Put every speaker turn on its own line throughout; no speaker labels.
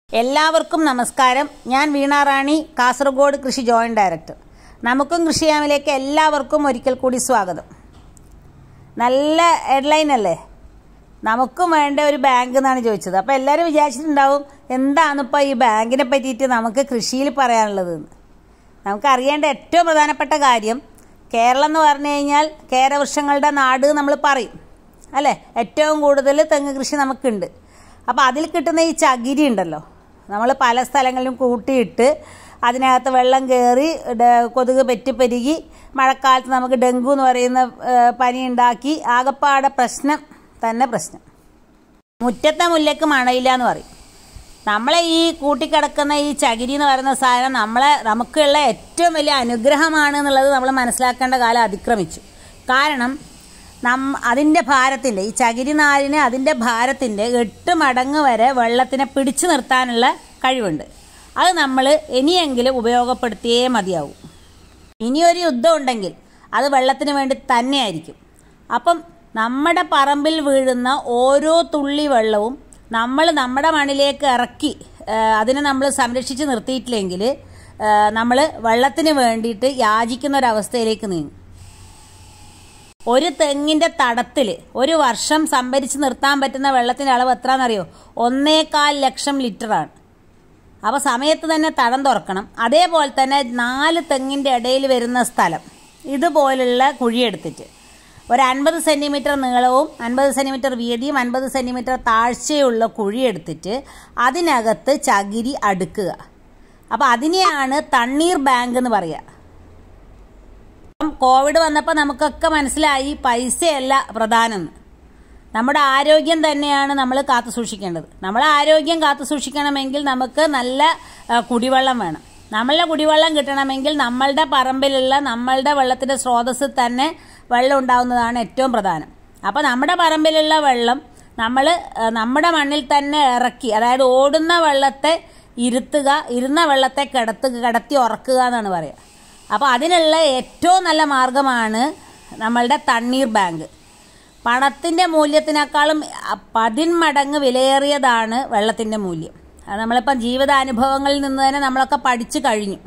എല്ലാവർക്കും നമസ്കാരം ഞാൻ വീണാറാണി കാസർഗോഡ് കൃഷി ജോയിന്റ് ഡയറക്ടർ നമുക്കും കൃഷിയാമിലേക്ക് എല്ലാവർക്കും ഒരിക്കൽ കൂടി സ്വാഗതം നല്ല ഹെഡ്ലൈൻ അല്ലേ നമുക്കും വേണ്ട ഒരു ബാങ്ക് എന്നാണ് ചോദിച്ചത് അപ്പോൾ എല്ലാവരും വിചാരിച്ചിട്ടുണ്ടാവും എന്താണ് ഇപ്പോൾ ഈ ബാങ്കിനെ പറ്റിയിട്ട് നമുക്ക് കൃഷിയിൽ പറയാനുള്ളത് എന്ന് നമുക്ക് അറിയേണ്ട ഏറ്റവും പ്രധാനപ്പെട്ട കാര്യം കേരളം എന്ന് പറഞ്ഞു കഴിഞ്ഞാൽ കേരവൃക്ഷങ്ങളുടെ നാട് നമ്മൾ പറയും അല്ലേ ഏറ്റവും കൂടുതൽ തെങ്ങ് കൃഷി നമുക്കുണ്ട് അപ്പോൾ അതിൽ കിട്ടുന്ന ഈ ചകിരി ഉണ്ടല്ലോ നമ്മൾ പല സ്ഥലങ്ങളിലും കൂട്ടിയിട്ട് അതിനകത്ത് വെള്ളം കയറി ഡ- കൊതുക് പെറ്റിപ്പെരുകി മഴക്കാലത്ത് നമുക്ക് ഡെങ്കു എന്ന് പറയുന്ന ഏഹ്, പനി ഉണ്ടാക്കി ആകപ്പാടെ പ്രശ്നം തന്നെ പ്രശ്നം മുറ്റത്തെ മുല്ലക്ക് മണയില്ല എന്ന് പറയും നമ്മളെ ഈ കൂട്ടിക്കിടക്കുന്ന ഈ ചകിരി എന്ന് പറയുന്ന സാധനം നമ്മളെ നമുക്കുള്ള ഏറ്റവും വലിയ അനുഗ്രഹമാണ് എന്നുള്ളത് നമ്മൾ മനസ്സിലാക്കേണ്ട കാലം അതിക്രമിച്ചു കാരണം നം അതിൻ്റെ ഭാരത്തിൻ്റെ ഈ ചകിരി നാരിന് അതിൻ്റെ ഭാരത്തിൻ്റെ എട്ട് മടങ്ങ് വരെ വെള്ളത്തിനെ പിടിച്ചു നിർത്താനുള്ള കഴിവുണ്ട് അത് നമ്മൾ ഇനിയെങ്കിലും ഉപയോഗപ്പെടുത്തിയേ മതിയാവും ഇനിയൊരു യുദ്ധം ഉണ്ടെങ്കിൽ അത് വെള്ളത്തിന് വേണ്ടി തന്നെയായിരിക്കും അപ്പം നമ്മുടെ പറമ്പിൽ വീഴുന്ന ഓരോ തുള്ളി വെള്ളവും നമ്മൾ നമ്മുടെ മണ്ണിലേക്ക് ഇറക്കി ആ, അതിനെ നമ്മൾ സംരക്ഷിച്ച് നിർത്തിയിട്ടില്ലെങ്കിൽ നമ്മൾ വെള്ളത്തിന് വേണ്ടിയിട്ട് യാചിക്കുന്ന ഒരവസ്ഥയിലേക്ക് നീങ്ങും ഒരു തെങ്ങിന്റെ തടത്തിൽ ഒരു വർഷം സംഭരിച്ച് നിർത്താൻ പറ്റുന്ന വെള്ളത്തിന്റെ അളവ് എത്രയാണെന്നറിയോ ഒന്നേകാൽ ലക്ഷം ലിറ്ററാണ് അപ്പോൾ സമയത്ത് തന്നെ തടം തുറക്കണം അതേപോലെ തന്നെ നാല് തെങ്ങിൻ്റെ ഇടയിൽ വരുന്ന സ്ഥലം ഇതുപോലുള്ള കുഴിയെടുത്തിട്ട് ഒരു അൻപത് സെൻറ്റിമീറ്റർ നീളവും അൻപത് സെൻറ്റിമീറ്റർ വീതിയും അൻപത് സെൻറ്റിമീറ്റർ താഴ്ചയുള്ള കുഴിയെടുത്തിട്ട് അതിനകത്ത് ചകിരി അടുക്കുക അപ്പോൾ അതിനെയാണ് തണ്ണീർ ബാങ്ക് എന്ന് പറയുക ഇപ്പം കോവിഡ് വന്നപ്പോൾ നമുക്കൊക്കെ മനസ്സിലായി പൈസയല്ല പ്രധാനം നമ്മുടെ ആരോഗ്യം തന്നെയാണ് നമ്മൾ കാത്തു സൂക്ഷിക്കേണ്ടത് നമ്മളെ ആരോഗ്യം കാത്തു സൂക്ഷിക്കണമെങ്കിൽ നമുക്ക് നല്ല ആ, കുടിവെള്ളം വേണം നമ്മളുടെ കുടിവെള്ളം കിട്ടണമെങ്കിൽ നമ്മളുടെ പറമ്പിലുള്ള നമ്മളുടെ വെള്ളത്തിന്റെ സ്രോതസ് തന്നെ വെള്ളം ഉണ്ടാവുന്നതാണ് ഏറ്റവും പ്രധാനം അപ്പോൾ നമ്മുടെ പറമ്പിലുള്ള വെള്ളം നമ്മൾ നമ്മുടെ മണ്ണിൽ തന്നെ ഇറക്കി അതായത് ഓടുന്ന വെള്ളത്തെ ഇരുത്തുക ഇരുന്ന വെള്ളത്തെ കിടത്തുക കിടത്തി ഉറക്കുക എന്നാണ് പറയുക അപ്പോൾ അതിനുള്ള ഏറ്റവും നല്ല മാർഗമാണ് നമ്മളുടെ തണ്ണീർ ബാങ്ക് പണത്തിൻ്റെ മൂല്യത്തിനേക്കാളും പതിന്മടങ്ങ് വിലയേറിയതാണ് വെള്ളത്തിൻ്റെ മൂല്യം അത് നമ്മളിപ്പം ജീവിതാനുഭവങ്ങളിൽ നിന്ന് തന്നെ നമ്മളൊക്കെ പഠിച്ചു കഴിഞ്ഞു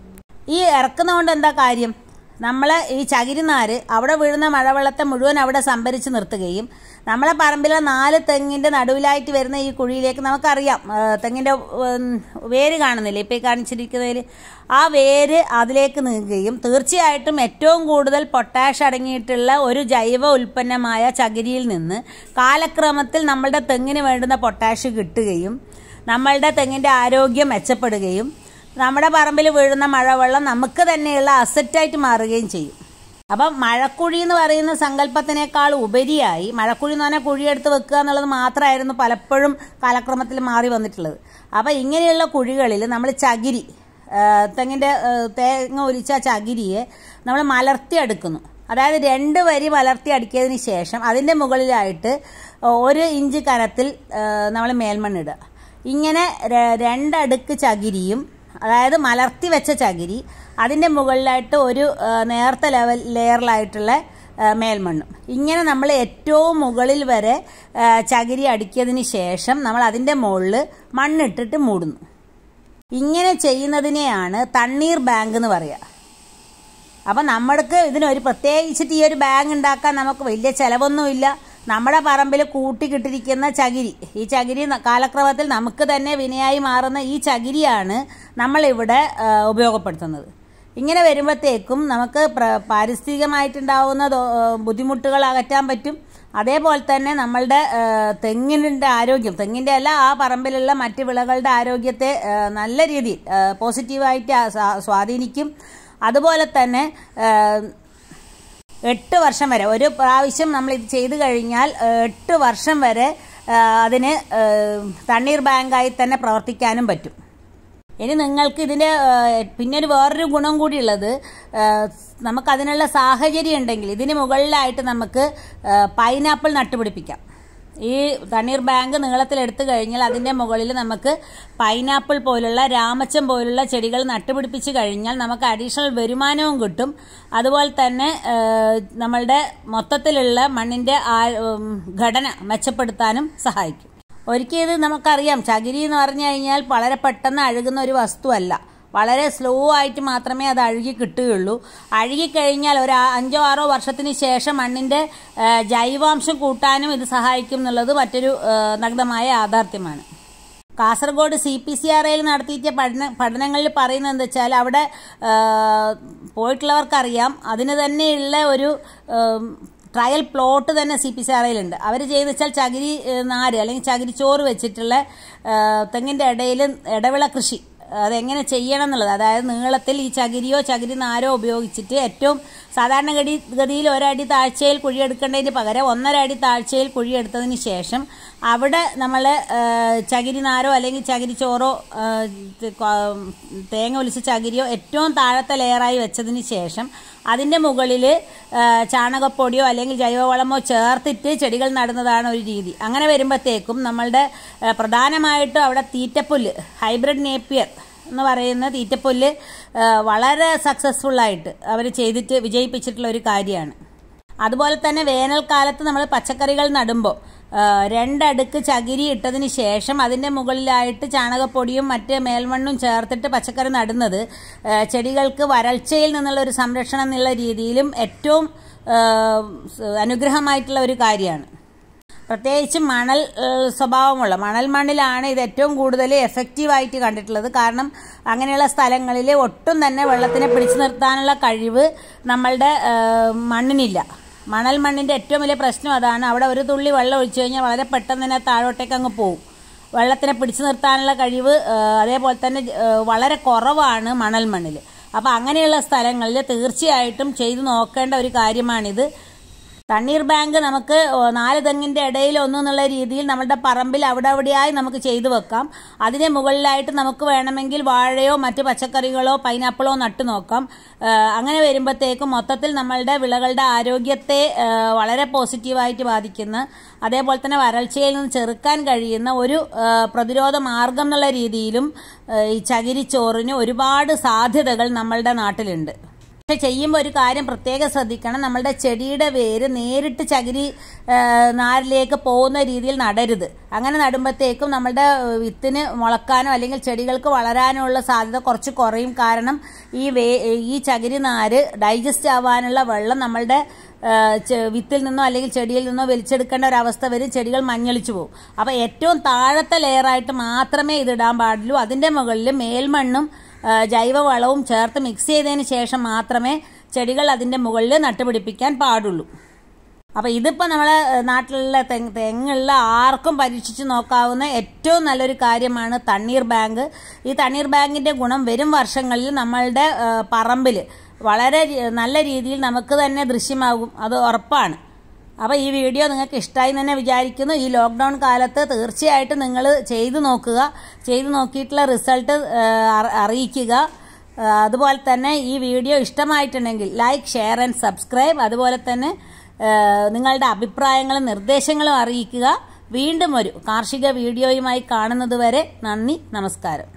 ഈ ഇറക്കുന്നതുകൊണ്ട് എന്താ കാര്യം നമ്മൾ ഈ ചകിരിനാര് അവിടെ വീഴുന്ന മഴവെള്ളത്തെ മുഴുവൻ അവിടെ സംഭരിച്ച് നിർത്തുകയും നമ്മളെ പറമ്പിലെ നാല് തെങ്ങിൻ്റെ നടുവിലായിട്ട് വരുന്ന ഈ കുഴിയിലേക്ക് നമുക്കറിയാം ആ, തെങ്ങിൻ്റെ ഉം, വേര് കാണുന്നില്ലേ ഇപ്പോൾ ഈ കാണിച്ചിരിക്കുന്നതിൽ ആ വേര് അതിലേക്ക് നീങ്ങുകയും തീർച്ചയായിട്ടും ഏറ്റവും കൂടുതൽ പൊട്ടാഷ് അടങ്ങിയിട്ടുള്ള ഒരു ജൈവ ഉൽപ്പന്നമായ ചകിരിയിൽ നിന്ന് കാലക്രമത്തിൽ നമ്മളുടെ തെങ്ങിന് വേണ്ടുന്ന പൊട്ടാഷ് കിട്ടുകയും നമ്മളുടെ തെങ്ങിൻ്റെ ആരോഗ്യം മെച്ചപ്പെടുകയും നമ്മുടെ പറമ്പിൽ വീഴുന്ന മഴവെള്ളം നമുക്ക് തന്നെയുള്ള അസറ്റായിട്ട് മാറുകയും ചെയ്യും അപ്പം മഴക്കുഴി എന്ന് പറയുന്ന സങ്കല്പത്തിനേക്കാൾ ഉപരിയായി മഴക്കുഴി എന്ന് പറഞ്ഞാൽ കുഴിയെടുത്ത് വെക്കുക എന്നുള്ളത് മാത്രമായിരുന്നു പലപ്പോഴും കാലക്രമത്തിൽ മാറി വന്നിട്ടുള്ളത് അപ്പം ഇങ്ങനെയുള്ള കുഴികളിൽ നമ്മൾ ചകിരി ആ, തെങ്ങിൻ്റെ ആ, തേങ്ങ ഒലിച്ച ചകിരിയെ നമ്മൾ മലർത്തിയെടുക്കുന്നു അതായത് രണ്ട് വരി മലർത്തി അടിക്കിയതിന് ശേഷം അതിൻ്റെ മുകളിലായിട്ട് ഒരു ഇഞ്ച് കനത്തിൽ നമ്മൾ മേൽമണ്ണിടുക ഇങ്ങനെ ര- രണ്ടടുക്ക് ചകിരിയും അതായത് മലർത്തി വെച്ച ചകിരി അതിൻ്റെ മുകളിലായിട്ട് ഒരു ആ, നേർത്ത ലെവൽ ലെയറിലായിട്ടുള്ള ആ, മേൽമണ്ണും ഇങ്ങനെ നമ്മൾ ഏറ്റവും മുകളിൽ വരെ ആ, ചകിരി അടുക്കിയതിന് ശേഷം നമ്മൾ അതിൻ്റെ മുകളിൽ മണ്ണിട്ടിട്ട് മൂടുന്നു ഇങ്ങനെ ചെയ്യുന്നതിനെയാണ് തണ്ണീർ ബാങ്ക് എന്ന് പറയുക അപ്പം നമ്മൾക്ക് ഇതിനൊരു പ്രത്യേകിച്ചിട്ട് ഈ ഒരു ബാങ്ക് ഉണ്ടാക്കാൻ നമുക്ക് വലിയ ചിലവൊന്നുമില്ല നമ്മുടെ പറമ്പിൽ കൂട്ടിക്കിട്ടിരിക്കുന്ന ചകിരി ഈ ചകിരി ന- കാലക്രമത്തിൽ നമുക്ക് തന്നെ വിനയായി മാറുന്ന ഈ ചകിരിയാണ് നമ്മളിവിടെ ആ, ഉപയോഗപ്പെടുത്തുന്നത് ഇങ്ങനെ വരുമ്പോഴത്തേക്കും നമുക്ക് പ്ര- പാരിസ്ഥിതികമായിട്ടുണ്ടാവുന്ന ദോ- ബുദ്ധിമുട്ടുകൾ അകറ്റാൻ പറ്റും അതേപോലെ തന്നെ നമ്മളുടെ ആ, തെങ്ങിൻ്റെ ആരോഗ്യം തെങ്ങിൻ്റെ അല്ല ആ പറമ്പിലുള്ള മറ്റ് വിളകളുടെ ആരോഗ്യത്തെ ആ, നല്ല രീതിയിൽ ആ, പോസിറ്റീവായിട്ട് ആ സ്വാ- സ്വാധീനിക്കും അതുപോലെ തന്നെ ആ, എട്ട് വർഷം വരെ ഒരു പ്രാവശ്യം നമ്മൾ ഇത് ചെയ്തു കഴിഞ്ഞാൽ ആ, എട്ട് വർഷം വരെ ആ, അതിന് ആ, തണ്ണീർ ബാങ്കായി തന്നെ പ്രവർത്തിക്കാനും പറ്റും ഇനി നിങ്ങൾക്ക് ഇതിൻ്റെ പിന്നെ ഒരു വേറൊരു ഗുണം കൂടിയുള്ളത് ആ, നമുക്കതിനുള്ള സാഹചര്യം ഉണ്ടെങ്കിൽ ഇതിന് മുകളിലായിട്ട് നമുക്ക് പൈനാപ്പിൾ നട്ടുപിടിപ്പിക്കാം ഈ തണ്ണീർ ബാങ്ക് നീളത്തിൽ എടുത്തു കഴിഞ്ഞാൽ അതിൻ്റെ മുകളിൽ നമുക്ക് പൈനാപ്പിൾ പോലുള്ള രാമച്ചം പോലുള്ള ചെടികൾ നട്ടുപിടിപ്പിച്ച് കഴിഞ്ഞാൽ നമുക്ക് അഡീഷണൽ വരുമാനവും കിട്ടും അതുപോലെ തന്നെ ആ, നമ്മളുടെ മൊത്തത്തിലുള്ള മണ്ണിൻ്റെ ആ ഉം, ഘടന മെച്ചപ്പെടുത്താനും സഹായിക്കും ഒരിക്കലും ഇത് നമുക്കറിയാം ചകിരി എന്ന് പറഞ്ഞു കഴിഞ്ഞാൽ വളരെ പെട്ടെന്ന് അഴുകുന്ന ഒരു വസ്തുവല്ല വളരെ സ്ലോ ആയിട്ട് മാത്രമേ അത് അഴുകി കിട്ടുകയുള്ളൂ അഴുകിക്കഴിഞ്ഞാൽ ഒരു ആ- അഞ്ചോ ആറോ വർഷത്തിന് ശേഷം മണ്ണിൻ്റെ ആ, ജൈവാംശം കൂട്ടാനും ഇത് സഹായിക്കും എന്നുള്ളത് മറ്റൊരു ആ, നഗ്നമായ യാഥാർത്ഥ്യമാണ് Kasaragod C P C R ഐയിൽ നടത്തിയ പഠന പഠനങ്ങളിൽ പറയുന്നത് എന്താ വെച്ചാൽ അവിടെ ആ, പോയിട്ടുള്ളവർക്കറിയാം അതിന് തന്നെയുള്ള ഒരു ഉം, ട്രയൽ പ്ലോട്ട് തന്നെ സി പി സി ആർ ഐയിലുണ്ട് അവർ ചെയ്യുന്ന വെച്ചാൽ ചകിരി ഏ, നാര് അല്ലെങ്കിൽ ചകിരിച്ചോറ് വെച്ചിട്ടുള്ള ആ, തെങ്ങിൻ്റെ ഇടയിൽ ഇടവിള കൃഷി അതെങ്ങനെ ചെയ്യണം എന്നുള്ളത് അതായത് നീളത്തിൽ ഈ ചകിരിയോ ചകിരി നാരോ ഉപയോഗിച്ചിട്ട് ഏറ്റവും സാധാരണ ഗതി ഗതിയിൽ ഒരടി താഴ്ചയിൽ കുഴിയെടുക്കേണ്ടതിന് പകരം ഒന്നര അടി താഴ്ചയിൽ കുഴിയെടുത്തതിന് ശേഷം അവിടെ നമ്മൾ ചകിരി നാരോ അല്ലെങ്കിൽ ചകിരി ചോറോ ആ, ഇത് കൊ- തേങ്ങ ഒലിച്ച ചകിരിയോ ഏറ്റവും താഴത്തെ ലെയറായി വെച്ചതിന് ശേഷം അതിൻ്റെ മുകളിൽ ചാണകപ്പൊടിയോ അല്ലെങ്കിൽ ജൈവവളമോ ചേർത്തിട്ട് ചെടികൾ നടുന്നതാണ് ഒരു രീതി അങ്ങനെ വരുമ്പോഴത്തേക്കും നമ്മളുടെ ആ, പ്രധാനമായിട്ടും അവിടെ തീറ്റപ്പുല്ല് ഹൈബ്രിഡ് നേപ്പിയർ എന്ന് പറയുന്ന തീറ്റപ്പുല്ല് ആ, വളരെ സക്സസ്ഫുള്ളായിട്ട് അവർ ചെയ്തിട്ട് വിജയിപ്പിച്ചിട്ടുള്ള ഒരു കാര്യമാണ് അതുപോലെ തന്നെ വേനൽക്കാലത്ത് നമ്മൾ പച്ചക്കറികൾ നടുമ്പോൾ ആ, രണ്ടടുക്ക് ചകിരി ഇട്ടതിന് ശേഷം അതിൻ്റെ മുകളിലായിട്ട് ചാണകപ്പൊടിയും മറ്റ് മേൽമണ്ണും ചേർത്തിട്ട് പച്ചക്കറി നടുന്നത് ആ, ചെടികൾക്ക് വരൾച്ചയിൽ നിന്നുള്ള ഒരു സംരക്ഷണം എന്നുള്ള രീതിയിലും ഏറ്റവും ആ, സ് അനുഗ്രഹമായിട്ടുള്ള ഒരു കാര്യമാണ് പ്രത്യേകിച്ച് മണൽ ഏഹ്, സ്വഭാവമുള്ള മണൽ മണ്ണിലാണ് ഇത് ഏറ്റവും കൂടുതൽ എഫക്റ്റീവായിട്ട് കണ്ടിട്ടുള്ളത് കാരണം അങ്ങനെയുള്ള സ്ഥലങ്ങളിൽ ഒട്ടും തന്നെ വെള്ളത്തിനെ പിടിച്ചു നിർത്താനുള്ള കഴിവ് നമ്മളുടെ ഏഹ്, മണ്ണിനില്ല മണൽ മണ്ണിൻ്റെ ഏറ്റവും വലിയ പ്രശ്നം അതാണ് അവിടെ ഒരു തുള്ളി വെള്ളം ഒഴിച്ചു കഴിഞ്ഞാൽ വളരെ പെട്ടെന്ന് തന്നെ താഴോട്ടേക്ക് അങ്ങ് പോകും വെള്ളത്തിനെ പിടിച്ചു നിർത്താനുള്ള കഴിവ് ഏഹ്, അതേപോലെ തന്നെ ഏഹ്, വളരെ കുറവാണ് മണൽ മണ്ണിൽ അപ്പോൾ അങ്ങനെയുള്ള സ്ഥലങ്ങളിൽ തീർച്ചയായിട്ടും ചെയ്തു നോക്കേണ്ട ഒരു കാര്യമാണിത് തണ്ണീർ ബാങ്ക് നമുക്ക് ഓ, നാല് തെങ്ങിന്റെ ഇടയിൽ ഒന്നെന്നുള്ള രീതിയിൽ നമ്മുടെ പറമ്പിൽ അവിടെ അവിടെയായി നമുക്ക് ചെയ്തു വെക്കാം അതിന് മുകളിലായിട്ട് നമുക്ക് വേണമെങ്കിൽ വാഴയോ മറ്റ് പച്ചക്കറികളോ പൈനാപ്പിളോ നട്ടു നോക്കാം ആ, അങ്ങനെ വരുമ്പോഴത്തേക്കും മൊത്തത്തിൽ നമ്മളുടെ വിളകളുടെ ആരോഗ്യത്തെ ആ, വളരെ പോസിറ്റീവായിട്ട് ബാധിക്കുന്ന അതേപോലെ തന്നെ വരൾച്ചയിൽ നിന്ന് ചെറുക്കാൻ കഴിയുന്ന ഒരു ആ, പ്രതിരോധ മാർഗം എന്നുള്ള രീതിയിലും ആ, ഈ ചകിരിച്ചോറിന് ഒരുപാട് സാധ്യതകൾ നമ്മളുടെ നാട്ടിലുണ്ട് പക്ഷെ ചെയ്യുമ്പോൾ ഒരു കാര്യം പ്രത്യേകം ശ്രദ്ധിക്കണം നമ്മളുടെ ചെടിയുടെ വേര് നേരിട്ട് ചകിരി ആ, നാരിലേക്ക് പോകുന്ന രീതിയിൽ നടരുത് അങ്ങനെ നടുമ്പോഴത്തേക്കും നമ്മളുടെ വിത്തിന് മുളക്കാനോ അല്ലെങ്കിൽ ചെടികൾക്ക് വളരാനോ ഉള്ള സാധ്യത കുറച്ച് കുറയും കാരണം ഈ വേ ഈ ചകിരി നാര് ഡൈജസ്റ്റ് ആവാനുള്ള വെള്ളം നമ്മളുടെ ആ, ചെ- വിത്തിൽ നിന്നോ അല്ലെങ്കിൽ ചെടിയിൽ നിന്നോ വലിച്ചെടുക്കേണ്ട ഒരു അവസ്ഥ വരും ചെടികൾ മഞ്ഞളിച്ചു പോകും അപ്പോൾ ഏറ്റവും താഴത്തെ ലെയറായിട്ട് മാത്രമേ ഇത് ഇടാൻ പാടുള്ളൂ അതിൻ്റെ മുകളിൽ മേൽമണ്ണും ആ, ജൈവവളവും ചേർത്ത് മിക്സ് ചെയ്തതിന് ശേഷം മാത്രമേ ചെടികൾ അതിൻ്റെ മുകളിൽ നട്ടുപിടിപ്പിക്കാൻ പാടുള്ളൂ അപ്പോൾ ഇതിപ്പോൾ നമ്മളെ ഏഹ്, നാട്ടിലുള്ള തെങ്ങ് തെങ്ങുള്ള ആർക്കും പരീക്ഷിച്ച് നോക്കാവുന്ന ഏറ്റവും നല്ലൊരു കാര്യമാണ് തണ്ണീർ ബാങ്ക് ഈ തണ്ണീർ ബാങ്കിൻ്റെ ഗുണം വരും വർഷങ്ങളിൽ നമ്മളുടെ ഏഹ്, പറമ്പിൽ വളരെ രി- നല്ല രീതിയിൽ നമുക്ക് തന്നെ ദൃശ്യമാകും അത് ഉറപ്പാണ് അപ്പോൾ ഈ വീഡിയോ നിങ്ങൾക്ക് ഇഷ്ടമായി എന്ന് തന്നെ വിചാരിക്കുന്നു ഈ ലോക്ക്ഡൗൺ കാലത്ത് തീർച്ചയായിട്ടും നിങ്ങൾ ചെയ്തു നോക്കുക ചെയ്തു നോക്കിയിട്ടുള്ള റിസൾട്ട് അറിയിക്കുക ആ, അതുപോലെ തന്നെ ഈ വീഡിയോ ഇഷ്ടമായിട്ടുണ്ടെങ്കിൽ ലൈക്ക് ഷെയർ ആൻഡ് സബ്സ്ക്രൈബ് അതുപോലെ തന്നെ ആ, നിങ്ങളുടെ അഭിപ്രായങ്ങളും നിർദ്ദേശങ്ങളും അറിയിക്കുക വീണ്ടും ഒരു കാർഷിക വീഡിയോയുമായി കാണുന്നതുവരെ നന്ദി നമസ്കാരം